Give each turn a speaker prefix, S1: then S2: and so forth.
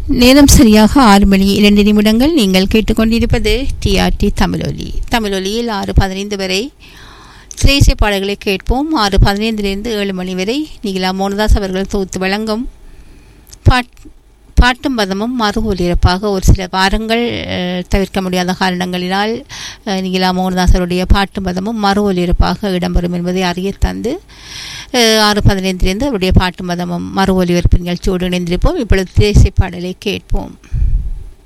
S1: நேரம் சரியாக ஆறு மணி இரண்டு நிமிடங்கள் நீங்கள் கேட்டுக்கொண்டிருப்பது டிஆர்டி தமிழொலி தமிழொலியில் ஆறு பதினைந்து வரை திரைசை பாடல்களை கேட்போம் ஆறு பதினைந்திலிருந்து ஏழு மணி வரை நீங்களா மோகனதாஸ் அவர்கள் தொகுத்து வழங்கும் பாட் பாட்டும் பதமும் மறு ஒலிபரப்பாக ஒரு சில வாரங்கள் அஹ், தவிர்க்க முடியாத காரணங்களினால் அஹ், நீங்களா மோகனதாசருடைய பாட்டும் பதமும் மறு ஒலிபரப்பாக இடம்பெறும் என்பதை அறிய தந்து அஹ், ஆறு பதினைந்திலிருந்து அவருடைய பாட்டும் பதமும் மறு ஒலிபரப்பு நிகழ்ச்சியோடு இணைந்திருப்போம் இப்பொழுது தேசிய பாடலை கேட்போம்